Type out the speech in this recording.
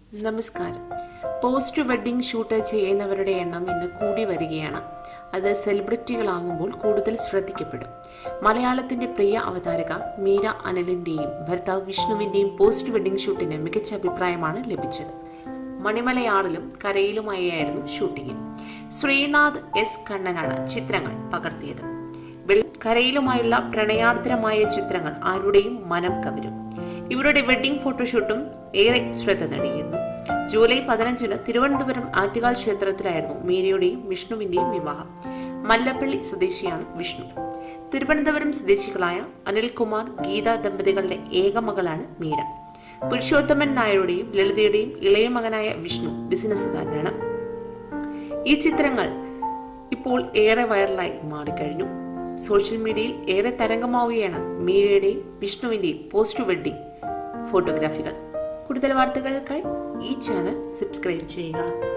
നമസ്കാരം post wedding shoot ചെയ്യുന്നവരുടെ എണ്ണം ഇന്ന് കൂടി വരികയാണ് അത് സെലിബ്രിറ്റികളാകുമ്പോൾ കൂടുതൽ ശ്രദ്ധിക്കപ്പെടും മലയാളത്തിന്റെ പ്രിയ അവതാരക മീര അനിലിന്റെയും ഭർത്താവ് വിഷ്ണുവിന്റെയും പോസ്റ്റ് വെഡ്ഡിംഗ് ഷൂട്ടിന് മികച്ച അഭിപ്രായമാണ് ലഭിച്ചത് മണിമലയാറിലും കരയിലുമായിരുന്നു ഷൂട്ടിംഗ് ശ്രീനാഥ് എസ് കണ്ണനാണ് ചിത്രങ്ങൾ പകർത്തിയത് വെള്ള- കരയിലുമായുള്ള പ്രണയാർദ്രമായ ചിത്രങ്ങൾ ആരുടെയും മനം കവരും ഇവരുടെ വെഡ്ഡിംഗ് ഫോട്ടോഷൂട്ടും ഏറെ ശ്രദ്ധ നേടിയിരുന്നു ജൂലൈ പതിനഞ്ചിന് തിരുവനന്തപുരം ആറ്റുകാൽ ക്ഷേത്രത്തിലായിരുന്നു മീരയുടെയും വിഷ്ണുവിന്റെയും വിവാഹം മല്ലപ്പള്ളി സ്വദേശിയാണ് വിഷ്ണു തിരുവനന്തപുരം സ്വദേശികളായ അനിൽകുമാർ ഗീത ദമ്പതികളുടെ ഏക മകളാണ് മീര പുരുഷോത്തമൻ നായരുടെയും ലളിതയുടെയും ഇളയ മകനായ വിഷ്ണു ബിസിനസ്സുകാരനാണ് ഈ ചിത്രങ്ങൾ ഇപ്പോൾ ഏറെ വൈറലായി മാറിക്കഴിഞ്ഞു സോഷ്യൽ മീഡിയയിൽ ഏറെ തരംഗമാവുകയാണ് മീരയുടെയും വിഷ്ണുവിന്റെയും പോസ്റ്റ് വെഡ്ഡിംഗ് ഫോട്ടോഗ്രാഫികൾ കൂടുതൽ വാർത്തകൾക്കായി ഈ ചാനൽ സബ്സ്ക്രൈബ് ചെയ്യുക